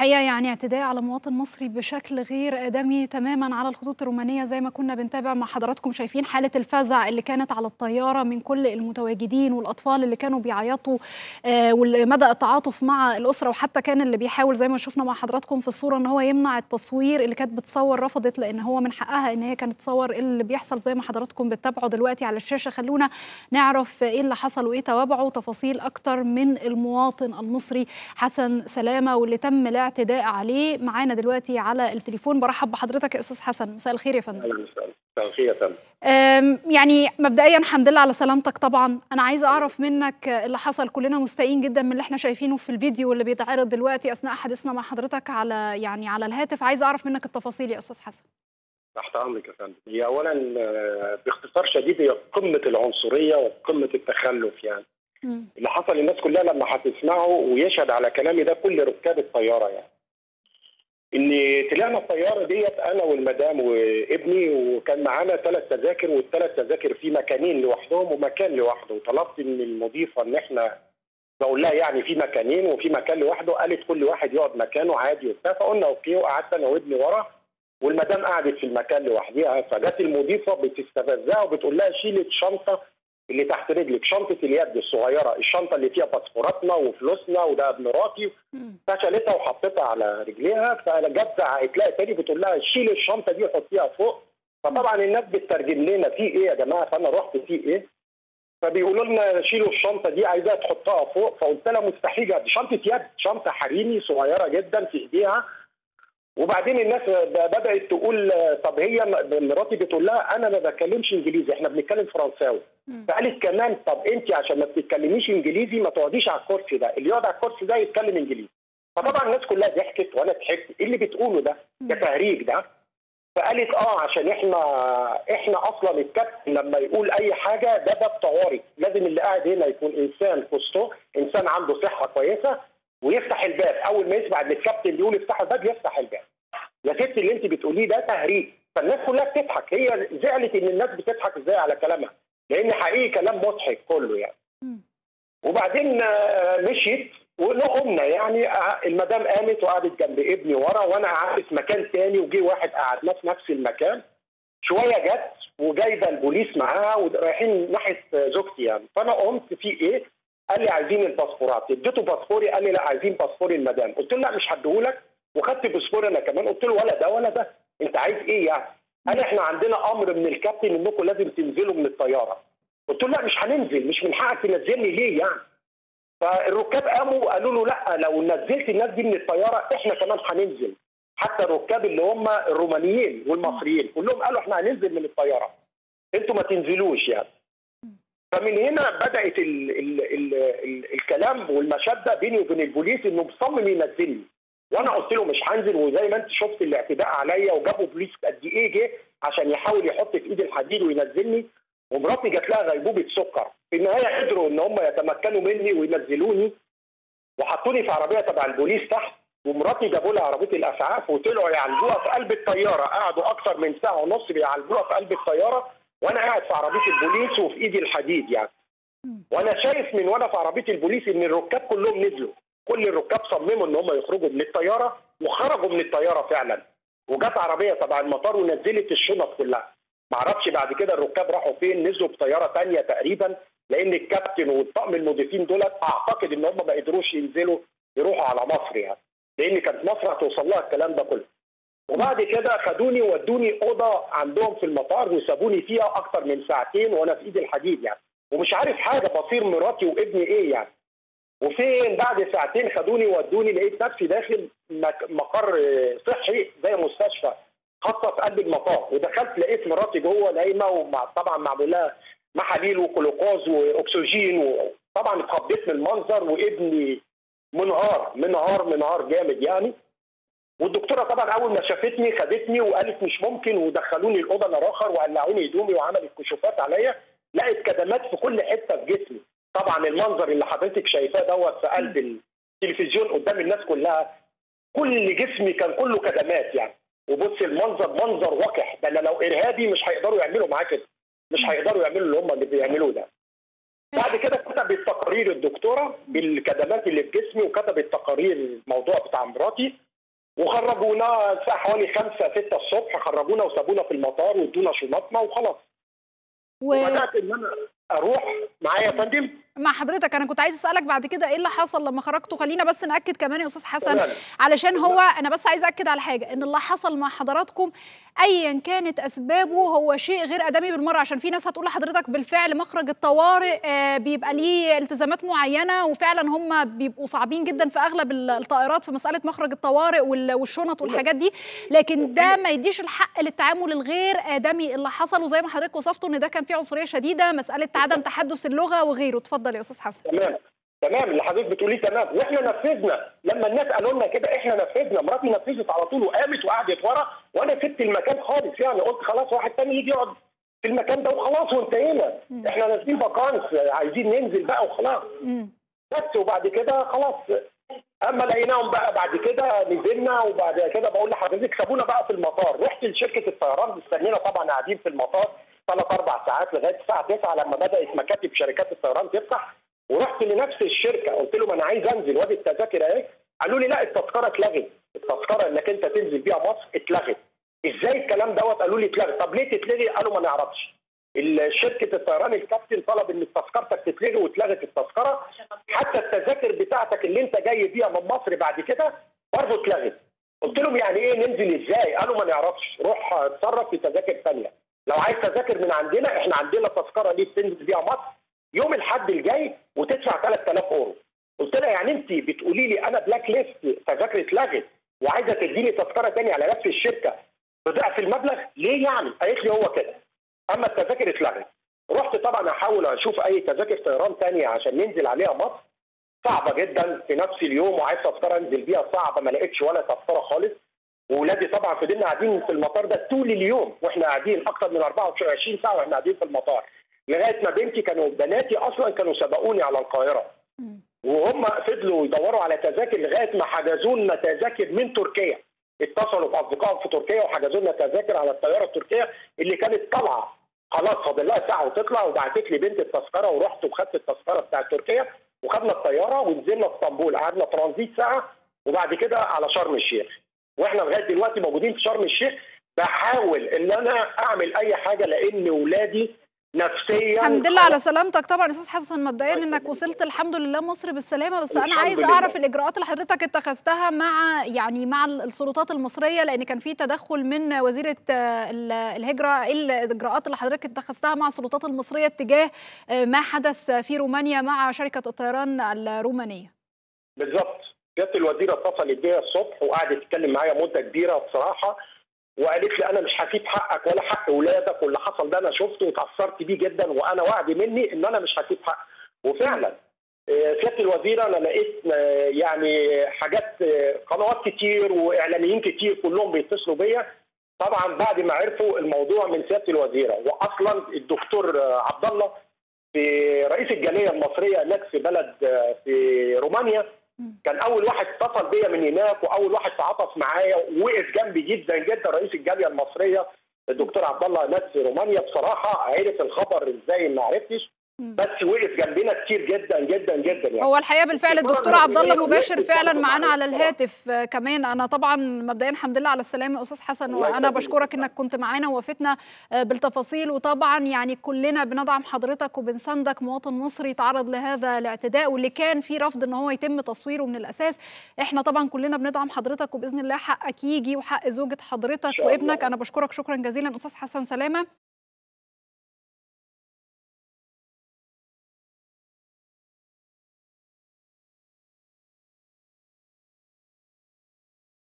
الحقيقه يعني اعتداء على مواطن مصري بشكل غير ادمي تماما على الخطوط الرومانيه زي ما كنا بنتابع مع حضراتكم شايفين حاله الفزع اللي كانت على الطياره من كل المتواجدين والاطفال اللي كانوا بيعيطوا آه ومدى التعاطف مع الاسره وحتى كان اللي بيحاول زي ما شفنا مع حضراتكم في الصوره ان هو يمنع التصوير اللي كانت بتصور رفضت لان هو من حقها ان هي كانت تصور اللي بيحصل زي ما حضراتكم بتتابعوا دلوقتي على الشاشه خلونا نعرف ايه اللي حصل وايه توابعه وتفاصيل اكتر من المواطن المصري حسن سلامه واللي تم الاعتداء عليه معانا دلوقتي على التليفون برحب بحضرتك يا استاذ حسن مساء الخير يا فندم اهلا وسهلا مساء الخير يا فندم يعني مبدئيا الحمد لله على سلامتك طبعا انا عايزه اعرف منك اللي حصل كلنا مستائين جدا من اللي احنا شايفينه في الفيديو اللي بيتعرض دلوقتي اثناء حديثنا مع حضرتك على يعني على الهاتف عايزه اعرف منك التفاصيل يا استاذ حسن تحت امرك يا فندم هي اولا باختصار شديد هي قمه العنصريه وقمه التخلف يعني مم. اللي حصل الناس كلها لما هتسمعه ويشهد على كلامي ده كل ركاب الطياره يعني ان طلعنا الطياره ديت انا والمدام وابني وكان معانا ثلاث تذاكر والثلاث تذاكر في مكانين لوحدهم ومكان لوحده وطلبت من المضيفه ان احنا بقول لها يعني في مكانين وفي مكان لوحده قالت كل واحد يقعد مكانه عادي وبتاع فقلنا اوكي وقعدت انا وابني ورا والمدام قعدت في المكان لوحدها فجت المضيفه بتستفزها وبتقول لها شيلي الشنطه اللي تحت رجلك شنطه اليد الصغيره الشنطه اللي فيها باسبوراتنا وفلوسنا وده ابن مراتي مم. فشالتها وحطيتها على رجليها فجت زعقت لها تاني بتقول لها شيلي الشنطه دي وحطيها فوق فطبعا الناس بتترجم لنا في ايه يا جماعه فانا رحت في ايه فبيقولوا لنا شيلوا الشنطه دي عايزاها تحطها فوق فقلت لها مستحيل دي شنطه يد شنطه حريمي صغيره جدا في ايديها وبعدين الناس بدات تقول طب هي مراتي بتقول لها انا ما بتكلمش انجليزي احنا بنتكلم فرنساوي مم. فقالت كمان طب انت عشان ما بتتكلميش انجليزي ما تقعديش على الكرسي ده اللي يقعد على الكرسي ده يتكلم انجليزي فطبعا الناس كلها ضحكت وانا ضحكت ايه اللي بتقوله ده ده تهريج ده فقالت اه عشان احنا احنا اصلا الكابتن لما يقول اي حاجه ده باب طوارئ لازم اللي قاعد هنا يكون انسان كوستو انسان عنده صحه كويسه ويفتح الباب اول ما يسمع ان الكابتن بيقول افتحوا الباب يفتح الباب يا ست اللي انت بتقوليه ده تهريج فالناس كلها بتضحك هي زعلت ان الناس بتضحك ازاي على كلامها لان حقيقي كلام مضحك كله يعني مم. وبعدين آه، مشيت وقمنا يعني آه، المدام قامت وقعدت جنب ابني ورا وانا قعدت في مكان تاني وجي واحد قعدنا في نفس المكان شويه جت وجايبه البوليس معاها ورايحين ناحيه زوجتي يعني فانا قمت في ايه؟ قال لي عايزين الباسبورات اديته باسبوري قال لي لا عايزين باسبور المدام قلت له لا مش هديهولك وخدت باسبوري انا كمان قلت له ولا ده ولا ده انت عايز ايه يعني؟ قال احنا عندنا امر من الكابتن انكم لازم تنزلوا من الطياره قلت له لا مش هننزل مش من حقك تنزلني ليه يعني؟ فالركاب قاموا قالوا له لا لو نزلت الناس دي من الطياره احنا كمان هننزل حتى الركاب اللي هم الرومانيين والمصريين كلهم قالوا احنا هننزل من الطياره انتوا ما تنزلوش يعني فمن هنا بدات ال ال ال ال الكلام والمشاده بيني وبين البوليس انه مصمم ينزلني وانا قلت له مش هنزل وزي ما انت شفت الاعتداء عليا وجابوا بوليس قد ايه جه عشان يحاول يحط في ايدي الحديد وينزلني ومراتي جات لها غيبوبه سكر في النهايه قدروا ان هم يتمكنوا مني وينزلوني وحطوني في عربيه تبع البوليس تحت ومراتي جابوا لها عربيه الاسعاف وطلعوا يعالجوها في قلب الطياره قعدوا اكتر من ساعه ونص بيعالجوها في قلب الطياره وانا قاعد في عربيه البوليس وفي ايدي الحديد يعني وانا شايف من وانا في عربيه البوليس ان الركاب كلهم نزلوا كل الركاب صمموا ان هم يخرجوا من الطياره وخرجوا من الطياره فعلا وجت عربيه تبع المطار ونزلت الشنط كلها معرفش بعد كده الركاب راحوا فين نزلوا بطياره تانية تقريبا لان الكابتن والطقم المضيفين دول اعتقد ان هم ما قدروش ينزلوا يروحوا على مصر يعني لان كانت مصر هتوصل لها الكلام ده كله وبعد كده خدوني ودوني اوضه عندهم في المطار وسابوني فيها اكتر من ساعتين وانا في ايدي الحديد يعني ومش عارف حاجه بصير مراتي وابني ايه يعني وفين بعد ساعتين خدوني ودوني لقيت نفسي داخل مك- مقر صحي زي مستشفى خاصه في قلب المطار ودخلت لقيت مراتي جوه نايمه ومع طبعا معمول لها محاليل وجلوكوز واكسجين وطبعا اتخضيت من المنظر وابني منهار منهار منهار جامد يعني والدكتوره طبعا اول ما شافتني خدتني وقالت مش ممكن ودخلوني الاوضه انا اخر وقلعوني هدومي وعملت كشوفات عليا لقيت كدمات في كل حته في جسمي طبعا المنظر اللي حضرتك شايفاه دوت في قلب التلفزيون قدام الناس كلها كل جسمي كان كله كدمات يعني وبص المنظر منظر وقح ده أنا لو ارهابي مش هيقدروا يعملوا معاه كده مش هيقدروا يعملوا اللي هم اللي بيعملوه ده بعد كده كتبت تقارير الدكتوره بالكدمات اللي في جسمي وكتبت تقارير الموضوع بتاع مراتي وخرجونا الساعه حوالي 5 6 الصبح خرجونا وسابونا في المطار وادونا شنطنا وخلاص و... وبدات ان انا اروح معايا يا فندم مع حضرتك انا كنت عايز اسالك بعد كده ايه اللي حصل لما خرجتوا خلينا بس ناكد كمان يا استاذ حسن تمام. علشان هو انا بس عايز اكد على حاجه ان اللي حصل مع حضراتكم ايا كانت اسبابه هو شيء غير ادمي بالمره عشان في ناس هتقول لحضرتك بالفعل مخرج الطوارئ آه، بيبقى ليه التزامات معينه وفعلا هم بيبقوا صعبين جدا في اغلب ال- الطائرات في مساله مخرج الطوارئ وال- والشنط والحاجات دي لكن ده ما يديش الحق للتعامل الغير ادمي اللي حصل وزي ما حضرتك وصفتوا ان ده كان فيه عنصريه شديده مساله عدم تحدث اللغه وغيره اتفضل يا استاذ حسن تمام تمام اللي حضرتك بتقوليه تمام واحنا نفذنا لما الناس قالوا لنا كده احنا نفذنا مراتي نفذت على طول وقامت وقعدت ورا وانا سبت المكان خالص يعني قلت خلاص واحد تاني يجي يقعد في المكان ده وخلاص وانتهينا احنا نازلين فاكانس عايزين ننزل بقى وخلاص مم. بس وبعد كده خلاص اما لقيناهم بقى بعد كده نزلنا وبعد كده بقول لحضرتك سابونا بقى في المطار رحت لشركه الطيران استنينا طبعا قاعدين في المطار ثلاث اربع ساعات لغايه الساعه 9 لما بدات مكاتب شركات الطيران تفتح ورحت لنفس الشركه قلت لهم انا عايز انزل وادي التذاكر اهي قالوا لي لا التذكره اتلغت التذكره انك انت تنزل بيها مصر اتلغت ازاي الكلام دوت قالوا لي اتلغت طب ليه تتلغي قالوا ما نعرفش ال- شركه الطيران الكابتن طلب ان تذكرتك تتلغي واتلغت التذكره حتى التذاكر بتاعتك اللي انت جاي بيها من مصر بعد كده برضه اتلغت قلت لهم يعني ايه ننزل ازاي قالوا ما نعرفش روح اتصرف في تذاكر ثانيه لو عايز تذاكر من عندنا احنا عندنا تذكره ليك تنزل بيها مصر يوم الاحد الجاي وتدفع 3000 اورو قلت لها يعني انت بتقولي لي انا بلاك ليست تذاكري اتلغت وعايزه تديني تذكره ثانيه على نفس الشركه بضعف المبلغ ليه يعني؟ قالت لي هو كده اما التذاكر اتلغت رحت طبعا احاول اشوف اي تذاكر طيران ثانيه عشان ننزل عليها مصر صعبه جدا في نفس اليوم وعايز تذكره انزل بيها صعبه ما لقيتش ولا تذكره خالص واولادي طبعا فضلنا قاعدين في المطار ده طول اليوم واحنا قاعدين اكتر من 24 ساعه واحنا قاعدين في المطار لغايه ما بنتي كانوا بناتي اصلا كانوا سبقوني على القاهره مم. وهم فضلوا يدوروا على تذاكر لغايه ما حجزوا لنا تذاكر من تركيا اتصلوا باصدقائهم في تركيا وحجزوا لنا تذاكر على الطياره التركيه اللي كانت طالعه خلاص فاضل لها ساعه وتطلع وبعتت لي بنت التذكره ورحت وخدت التذكره بتاعت تركيا وخدنا الطياره ونزلنا اسطنبول قعدنا ترانزيت ساعه وبعد كده على شرم الشيخ واحنا لغايه دلوقتي موجودين في شرم الشيخ بحاول ان انا اعمل اي حاجه لان ولادي نفسيا الحمد لله على سلامتك طبعا يا استاذ حسن مبدئيا انك وصلت الحمد لله مصر بالسلامه بس انا الحمد عايزه لله. اعرف الاجراءات اللي حضرتك اتخذتها مع يعني مع السلطات المصريه لان كان في تدخل من وزيره آه، ال- الهجره ايه الاجراءات اللي حضرتك اتخذتها مع السلطات المصريه تجاه آه، ما حدث في رومانيا مع شركه الطيران الرومانيه بالظبط سياده الوزيره اتصلت بيا الصبح وقعدت تتكلم معايا مده كبيره بصراحه وقالت لي انا مش هسيب حقك ولا حق اولادك واللي حصل ده انا شفته وتاثرت بيه جدا وانا وعد مني ان انا مش هسيب حقك وفعلا آه، سياده الوزيره انا لقيت آه، يعني حاجات آه، قنوات كتير واعلاميين كتير كلهم بيتصلوا بيا طبعا بعد ما عرفوا الموضوع من سياده الوزيره واصلا الدكتور آه، عبد الله في رئيس الجاليه المصريه هناك في بلد آه، في رومانيا كان اول واحد اتصل بيا من هناك واول واحد تعاطف معايا ووقف جنبي جدا جدا رئيس الجاليه المصريه الدكتور عبد الله هناك في رومانيا بصراحه عرف الخبر ازاي ما عرفتش بس وقف جنبنا كتير جدا جدا جدا يعني هو الحقيقه بالفعل الدكتورة الدكتور عبد الله النبيلية مباشر وقفت فعلا برضه معانا معايا على بصراحة. الهاتف آه، كمان انا طبعا مبدئيا الحمد لله على السلامه يا استاذ حسن الله وانا يسلمك. بشكرك انك كنت معانا ووافيتنا آه، بالتفاصيل وطبعا يعني كلنا بندعم حضرتك وبنساندك مواطن مصري تعرض لهذا الاعتداء واللي كان في رفض ان هو يتم تصويره من الاساس احنا طبعا كلنا بندعم حضرتك وباذن الله حقك يجي وحق زوجة حضرتك شاء الله. وابنك انا بشكرك شكرا جزيلا استاذ حسن سلامه